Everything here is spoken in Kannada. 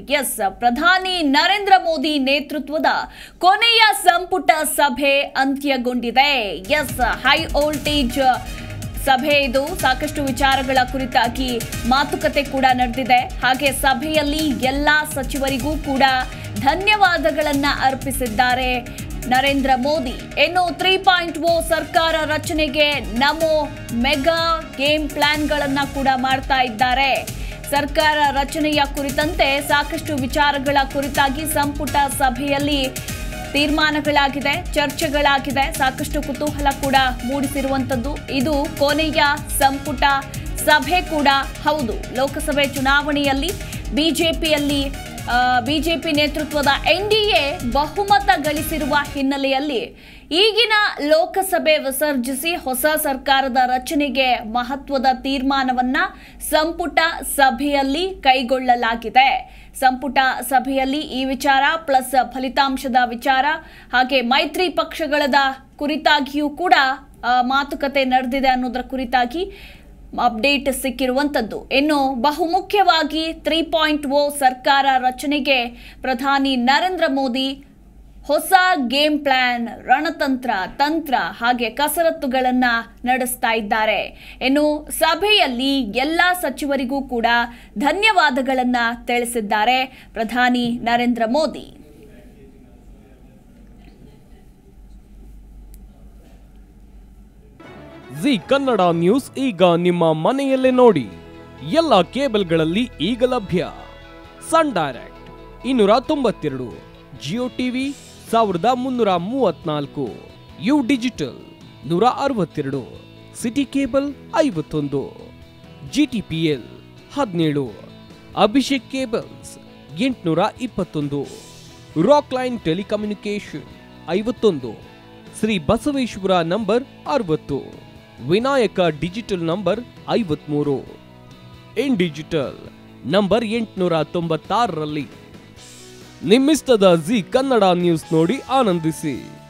ಎಸ್ ಪ್ರಧಾನಿ ನರೇಂದ್ರ ಮೋದಿ ನೇತೃತ್ವದ ಕೊನೆಯ ಸಂಪುಟ ಸಭೆ ಅಂತ್ಯಗೊಂಡಿದೆ ಎಸ್ ಹೈ ವೋಲ್ಟೇಜ್ ಸಭೆ ಇದು ಸಾಕಷ್ಟು ವಿಚಾರಗಳ ಕುರಿತಾಗಿ ಮಾತುಕತೆ ಕೂಡ ನಡೆದಿದೆ ಹಾಗೆ ಸಭೆಯಲ್ಲಿ ಎಲ್ಲಾ ಸಚಿವರಿಗೂ ಕೂಡ ಧನ್ಯವಾದಗಳನ್ನ ಅರ್ಪಿಸಿದ್ದಾರೆ ನರೇಂದ್ರ ಮೋದಿ ಇನ್ನು ತ್ರೀ ಪಾಯಿಂಟ್ ಓ ಸರ್ಕಾರ ರಚನೆಗೆ ನಮೋ ಮೆಗಾ ಗೇಮ್ ಪ್ಲಾನ್ಗಳನ್ನ ಕೂಡ ಮಾಡ್ತಾ ಇದ್ದಾರೆ ಸರ್ಕಾರ ರಚನೆಯ ಕುರಿತಂತೆ ಸಾಕಷ್ಟು ವಿಚಾರಗಳ ಕುರಿತಾಗಿ ಸಂಪುಟ ಸಭೆಯಲ್ಲಿ ತೀರ್ಮಾನಗಳಾಗಿದೆ ಚರ್ಚೆಗಳಾಗಿದೆ ಸಾಕಷ್ಟು ಕುತೂಹಲ ಕೂಡ ಮೂಡಿಸಿರುವಂತದ್ದು ಇದು ಕೊನೆಯ ಸಂಪುಟ ಸಭೆ ಕೂಡ ಹೌದು ಲೋಕಸಭೆ ಚುನಾವಣೆಯಲ್ಲಿ ಬಿಜೆಪಿಯಲ್ಲಿ ಬಿಜೆಪಿ ನೇತೃತ್ವದ ಎನ್ಡಿಎ ಬಹುಮತ ಗಳಿಸಿರುವ ಹಿನ್ನೆಲೆಯಲ್ಲಿ ಈಗಿನ ಲೋಕಸಭೆ ವಿಸರ್ಜಿಸಿ ಹೊಸ ಸರ್ಕಾರದ ರಚನೆಗೆ ಮಹತ್ವದ ತೀರ್ಮಾನವನ್ನ ಸಂಪುಟ ಸಭೆಯಲ್ಲಿ ಕೈಗೊಳ್ಳಲಾಗಿದೆ ಸಂಪುಟ ಸಭೆಯಲ್ಲಿ ಈ ವಿಚಾರ ಪ್ಲಸ್ ಫಲಿತಾಂಶದ ವಿಚಾರ ಹಾಗೆ ಮೈತ್ರಿ ಪಕ್ಷಗಳದ ಕುರಿತಾಗಿಯೂ ಕೂಡ ಆ, ಮಾತುಕತೆ ನಡೆದಿದೆ ಅನ್ನೋದರ ಕುರಿತಾಗಿ ಅಪ್ಡೇಟ್ ಸಿಕ್ಕಿರುವಂತದ್ದು ಇನ್ನು ಬಹುಮುಖ್ಯವಾಗಿ ತ್ರೀ ಪಾಯಿಂಟ್ ಓ ಸರ್ಕಾರ ರಚನೆಗೆ ಪ್ರಧಾನಿ ನರೇಂದ್ರ ಮೋದಿ ಹೊಸ ಗೇಮ್ ಪ್ಲಾನ್ ರಣತಂತ್ರ ತಂತ್ರ ಹಾಗೆ ಕಸರತ್ತುಗಳನ್ನ ನಡೆಸ್ತಾ ಇದ್ದಾರೆ ಇನ್ನು ಸಭೆಯಲ್ಲಿ ಎಲ್ಲ ಸಚಿವರಿಗೂ ಕೂಡ ಧನ್ಯವಾದಗಳನ್ನ ತಿಳಿಸಿದ್ದಾರೆ ಪ್ರಧಾನಿ ನರೇಂದ್ರ ಮೋದಿ ಜಿ ಕನ್ನಡ ನ್ಯೂಸ್ ಈಗ ನಿಮ್ಮ ಮನೆಯಲ್ಲೇ ನೋಡಿ ಎಲ್ಲ ಕೇಬಲ್ಗಳಲ್ಲಿ ಈಗ ಲಭ್ಯ ಸನ್ ಡೈರೆಕ್ಟ್ ಇನ್ನೂರ ತೊಂಬತ್ತೆರಡು ಜಿಯೋ ಟಿವಿ ಸಾವಿರದ ಮುನ್ನೂರ ಮೂವತ್ನಾಲ್ಕು ಯು ಡಿಜಿಟಲ್ ನೂರ ಅರವತ್ತೆರಡು ಸಿಟಿ ಕೇಬಲ್ ಐವತ್ತೊಂದು ಜಿ ಟಿ ಪಿ ಎಲ್ ಹದಿನೇಳು ಅಭಿಷೇಕ್ ಕೇಬಲ್ಸ್ ಎಂಟುನೂರ ಇಪ್ಪತ್ತೊಂದು ರಾಕ್ ಲೈನ್ ಟೆಲಿಕಮ್ಯುನಿಕೇಶನ್ ಐವತ್ತೊಂದು ಶ್ರೀ ಬಸವೇಶ್ವರ ನಂಬರ್ ಅರವತ್ತು ವಿನಾಯಕ ಡಿಜಿಟಲ್ ನಂಬರ್ ಐವತ್ಮೂರು ಇನ್ ಡಿಜಿಟಲ್ ನಂಬರ್ ಎಂಟುನೂರ ತೊಂಬತ್ತಾರರಲ್ಲಿ ನಿಮ್ಮಿಸ್ತದ ಜಿ ಕನ್ನಡ ನ್ಯೂಸ್ ನೋಡಿ ಆನಂದಿಸಿ